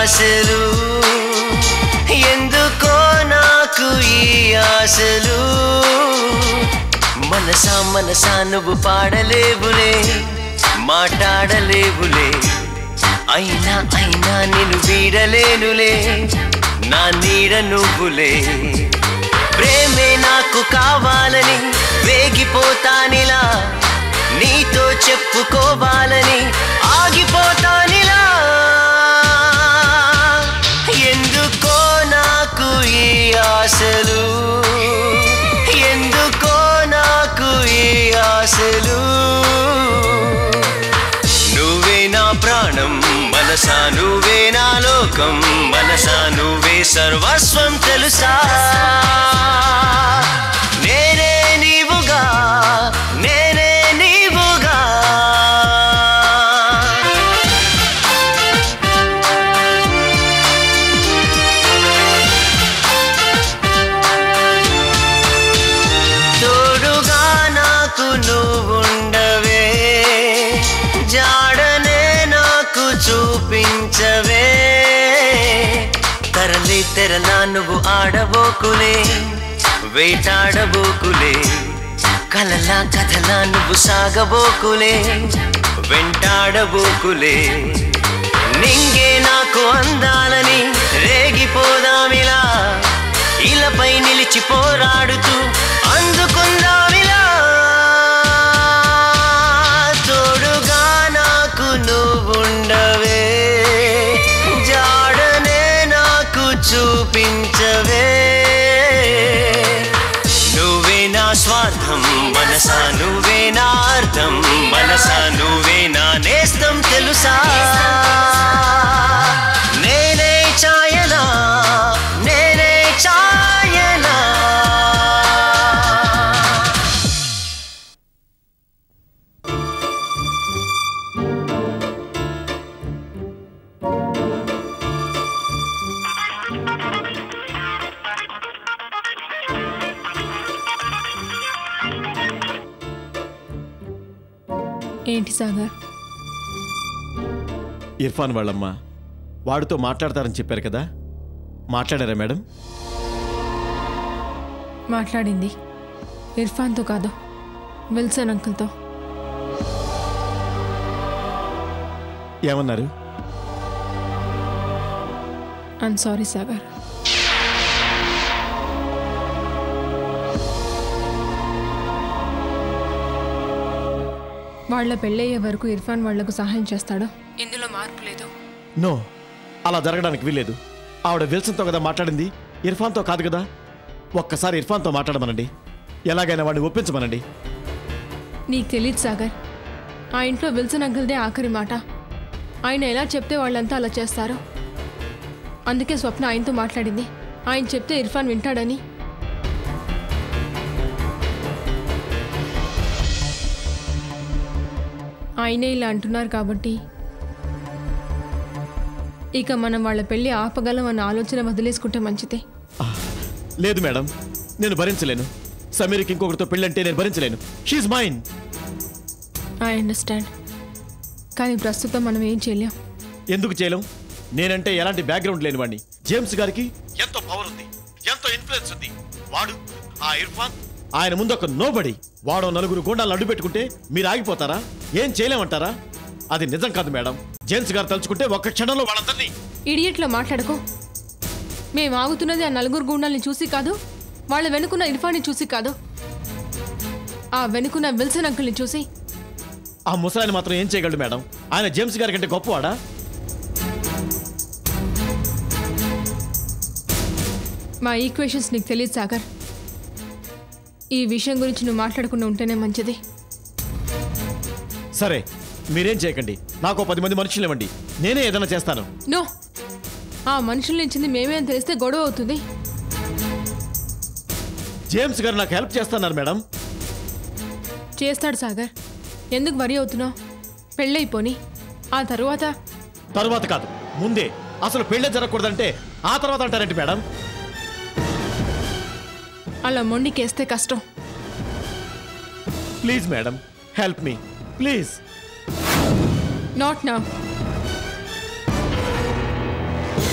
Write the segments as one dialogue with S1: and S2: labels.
S1: ఆశలు ఎందుకో నాకు ఈ ఆశలు మనసా మనసా నువ్వు పాడలేవులే మాట్లాడలేవులే అయినా అయినా నిన్ను వీడలేనులే నా నీడ నువ్వులే ప్రేమే నాకు కావాలని వేగిపోతానిలా నీతో చెప్పుకోవాలని ఆగిపోతానిలా ఎందుకో నాకు ఈ ఆశలు ఎందుకో నాకు ఈ ఆశలు నువ్వే నా ప్రాణం మనసా నువ్వే నా లోకం మనసా నువ్వే సర్వస్వం తెలుసా నేనే నీవుగా నేనే నీవుగా తోడుగా నాకు నువ్వుండవే జాడనే నాకు చూపించవే తరలి తెరలా నువ్వు ఆడబోకులే వేటాడబోకులే కలలా కథలా నువ్వు సాగబోకులే వెంటాడబోకులే నింగే నాకు అందాలని రేగిపోదామిలా ఇలపై నిలిచి పోరాడుతూ అందుకుందామిలా తోడుగా నాకు నువ్వుండవే జాడనే నాకు చూపించవే నువ్వే నా స్వార్థం మనసా నువ్వే నా అర్థం మనసా నువ్వే నా నేస్తం తెలుసా నేనే ఛాయనా నేనే ఛాయనా
S2: ఏంటి సాగర్
S3: ఇర్ఫాన్ వాళ్ళమ్మ వాడితో మాట్లాడతారని చెప్పారు కదా మాట్లాడారా మేడం
S2: మాట్లాడింది ఇర్ఫాన్తో కాదు విల్సన్ అంకుల్తో
S3: ఏమన్నారు
S2: ఐమ్ సారీ సాగర్ వాళ్ళ పెళ్ళయ్యే వరకు ఇర్ఫాన్ వాళ్లకు సహాయం చేస్తాడు ఇందులో మార్పు లేదు
S3: నో అలా జరగడానికి వీల్లేదు ఆవిడ విల్సన్తో కదా మాట్లాడింది ఇర్ఫాన్తో కాదు కదా ఒక్కసారి ఇర్ఫాన్తో మాట్లాడమనండి ఎలాగైనా వాడిని ఒప్పించమనండి
S2: నీకు తెలియదు సాగర్ ఆ ఇంట్లో విల్సన్ అంకుల్దే ఆఖరి మాట ఆయన ఎలా చెప్తే వాళ్ళంతా అలా చేస్తారో అందుకే స్వప్న ఆయనతో మాట్లాడింది ఆయన చెప్తే ఇర్ఫాన్ వింటాడని ఆయనే ఇలా అంటున్నారు కాబట్టి ఇక మనం వాళ్ళ పెళ్ళి ఆపగలం అన్న ఆలోచన వదిలేసుకుంటే మంచిదే
S3: ఆ, లేదు మేడం నేను భరించలేను సమీర్కి ఇంకొకరితో పెళ్ళంటే నేను భరించలేను షీఈ్ మైన్
S2: ఐ అండర్స్టాండ్ కానీ ప్రస్తుతం మనం ఏం చేయలేం
S3: ఎందుకు చేయలేం నేనంటే ఎలాంటి బ్యాక్గ్రౌండ్ లేని వాడిని జేమ్స్ గారికి ఎంతో పవర్ ఉంది ఎంతో ఇన్ఫ్లుయెన్స్ ఉంది వాడు ఆ ఇర్ఫాన్ ఆయన ముందు ఒక నోబడి వాడో నలుగురు గుండాలను అడ్డు పెట్టుకుంటే మీరు ఆగిపోతారా ఏం చేయలేమంటారా అది నిజం కాదు మేడం జేమ్స్ గారు తలుచుకుంటే ఒక్క క్షణంలో వాళ్ళందరినీ
S2: ఇడియట్లో మాట్లాడుకో మేము ఆగుతున్నది ఆ నలుగురు గుండాల్ని చూసి కాదు వాళ్ళ వెనుకున్న ఇర్ఫాన్ని చూసి కాదు ఆ వెనుకున్న విల్సన్ అంకుల్ని చూసి
S3: ఆ ముసలాయన మాత్రం ఏం చేయగలడు మేడం ఆయన జేమ్స్ గారి కంటే గొప్పవాడా
S2: మా ఈక్వేషన్స్ నీకు తెలియదు సాగర్ ఈ విషయం గురించి నువ్వు మాట్లాడకుండా ఉంటేనే మంచిది
S3: సరే మీరేం చేయకండి నాకు ఓ పది మంది మనుషులు ఇవ్వండి నేనే ఏదైనా చేస్తాను
S2: నో ఆ మనుషుల్ని ఇచ్చింది మేమే అని తెలిస్తే గొడవ అవుతుంది
S3: జేమ్స్ గారు నాకు హెల్ప్ చేస్తున్నారు మేడం
S2: చేస్తాడు సాగర్ ఎందుకు వరి అవుతున్నావు పెళ్ళైపోని ఆ తరువాత
S3: తరువాత కాదు ముందే అసలు పెళ్ళే జరగకూడదంటే ఆ తర్వాత అంటారేంటి మేడం
S2: అలా మొండికేస్తే కష్టం
S3: please madam help me please
S2: not నా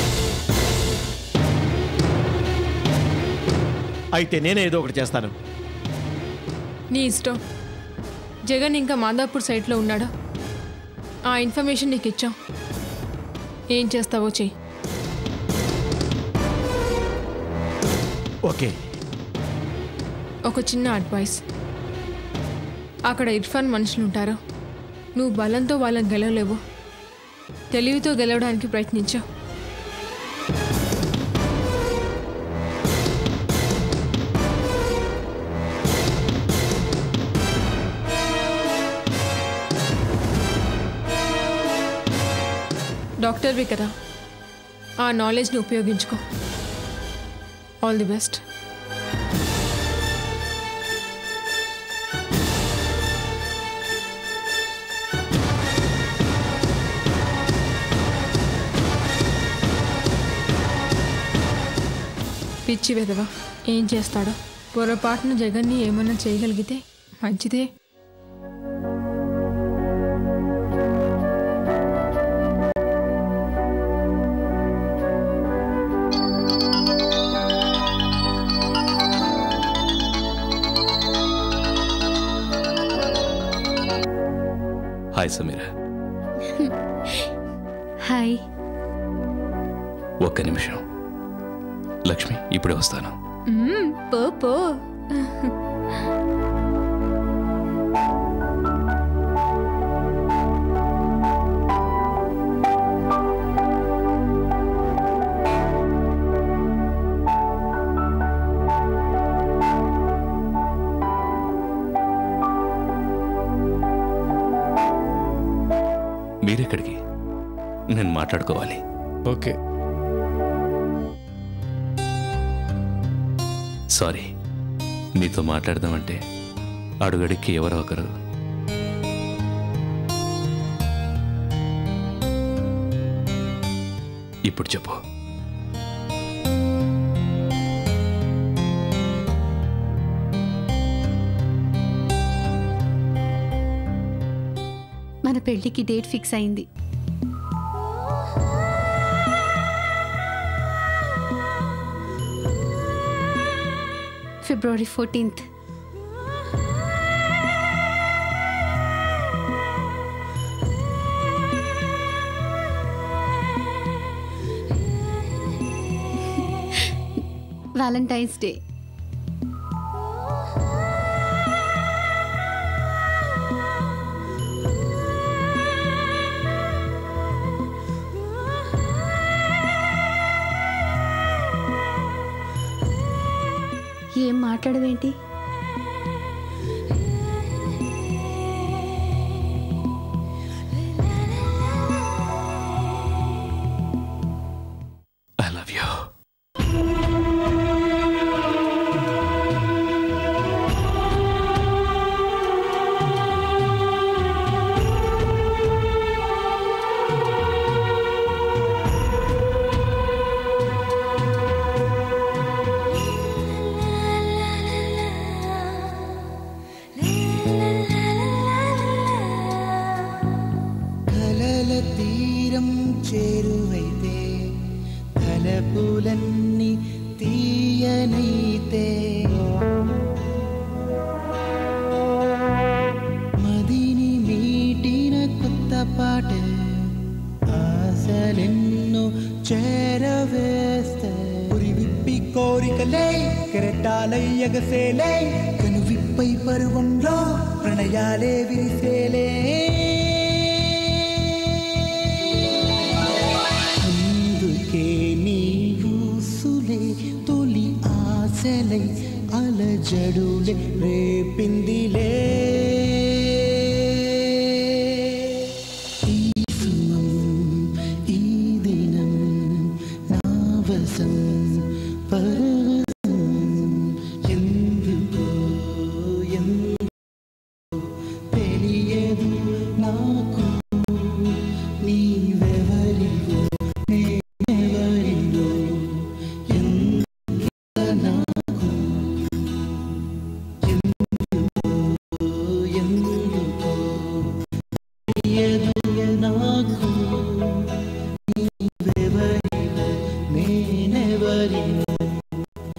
S3: అయితే నేనే ఏదో ఒకటి చేస్తాను
S2: నీ ఇష్టం జగన్ ఇంకా మాదాపూర్ సైట్లో ఉన్నాడు ఆ ఇన్ఫర్మేషన్ నీకు ఇచ్చాం ఏం చేస్తావో చెయ్యి
S3: ఓకే
S2: ఒక చిన్న అడ్వైస్ అక్కడ ఇర్ఫాన్ మనుషులు ఉంటారు నువ్వు బలంతో వాళ్ళని గెలవలేవు తెలివితో గెలవడానికి ప్రయత్నించు డాక్టర్వి కదా ఆ నాలెడ్జ్ని ఉపయోగించుకో ఆల్ ది బెస్ట్ పిచ్చి వెదవా ఏం చేస్తాడో పొరపాటున జగన్ని ఏమన్నా చేయగలిగితే మంచిదే
S4: హాయ్ సమీరా
S5: హాయ్
S4: ఒక్క నిమిషం లక్ష్మి ఇప్పుడే వస్తాను
S5: మ్మ్, పో పో
S4: మీరెక్కడికి నేను మాట్లాడుకోవాలి
S3: ఓకే
S4: సారీ నీతో మాట్లాడదామంటే అడుగడికి ఎవరో ఒకరు ఇప్పుడు చెప్పు
S5: మన పెళ్ళికి డేట్ ఫిక్స్ అయింది ఫిబ్రవరి ఫోర్టీన్త్ వ్యాలంటైన్స్ డే ఏం మాట్లాడవేంటి
S4: ఐ లవ్ యూ
S6: కలల తీరం చేరువైతే తలపులన్నీ తీయనైతే మదిని మీటిన కొత్త పాట ఆశలెన్నో చేరవేస్తే ఉరి విప్పి కోరికలే కెరటాలై ఎగసేలే కను విప్పై పరువంలో ప్రణయాలే విరిసేలే అందుకే నీవుసులే తొలి ఆశలై అలజడులే రేపిందిలే ఈ సుమం, ఈ దినం నా వశం పరవశం ఎందుకో ఎందుకో తెలియదు నాకు నీవెవరివో నేనెవరినో ఎంత నాకు ఎందుకో ఎందుకో తెలియదు నాకు నీవెవరివో నేనెవరినో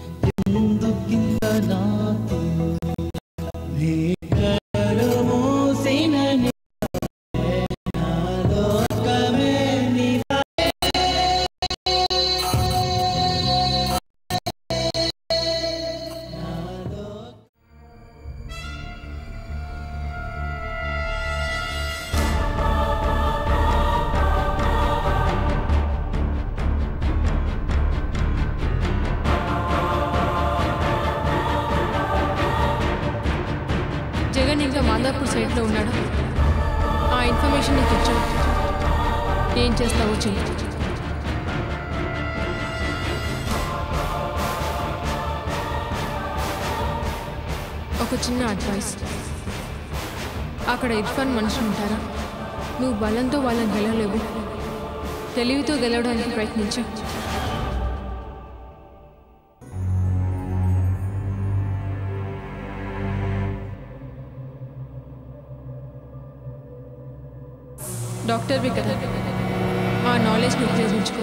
S2: సైట్లో ఉన్నాడు ఆ ఇన్ఫర్మేషన్ నీకు ఇచ్చాడు ఏం చేస్తావో చెయ్యి ఒక చిన్న అడ్వైస్ అక్కడ ఇర్ఫాన్ మనుషులు ఉంటారా నువ్వు బలంతో వాళ్ళని గెలవలేవు తెలివితో గెలవడానికి ప్రయత్నించు డాక్టర్వి కదా ఆ నాలెడ్జ్ని ఉపయోగించుకో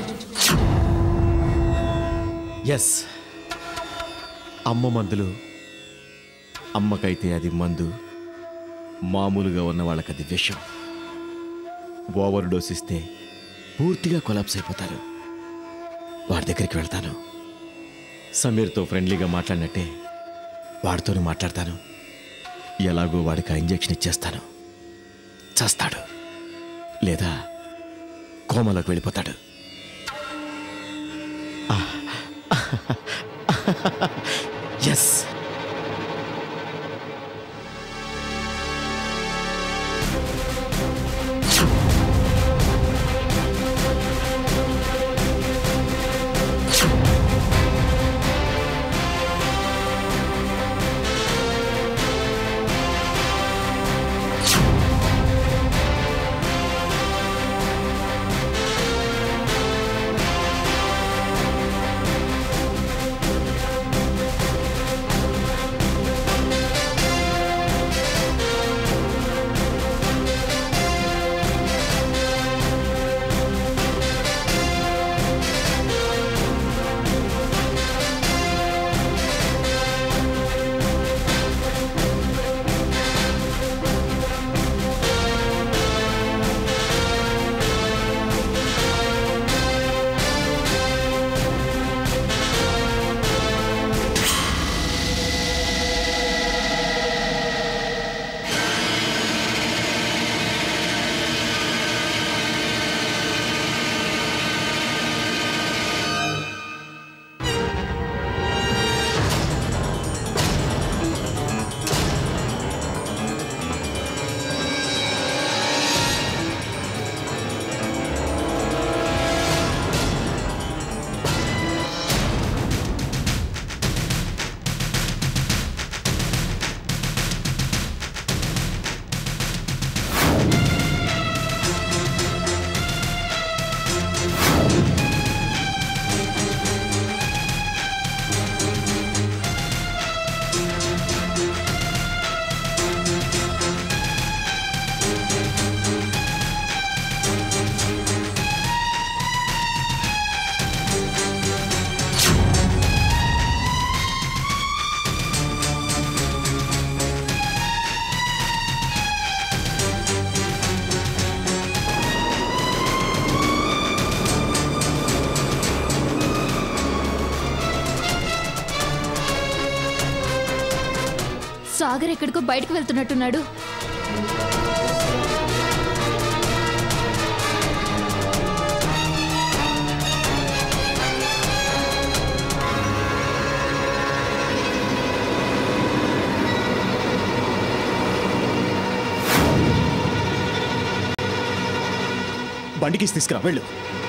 S3: ఎస్ అమ్మ మందులు అమ్మకైతే అది మందు మామూలుగా ఉన్న వాళ్ళకి అది విషం ఓవర్ డోస్ ఇస్తే పూర్తిగా కొలాప్స్ అయిపోతారు వాడి దగ్గరికి వెళ్తాను సమీర్తో ఫ్రెండ్లీగా మాట్లాడినట్టే వాడితోనే మాట్లాడతాను ఎలాగో వాడికి ఆ ఇంజెక్షన్ ఇచ్చేస్తాను చస్తాడు లేదా కోమలోకి వెళ్ళిపోతాడు ఎస్
S5: సాగర్ ఎక్కడికో బయటకు వెళ్తున్నట్టున్నాడు
S3: బండికి తీసుకురా వెళ్ళు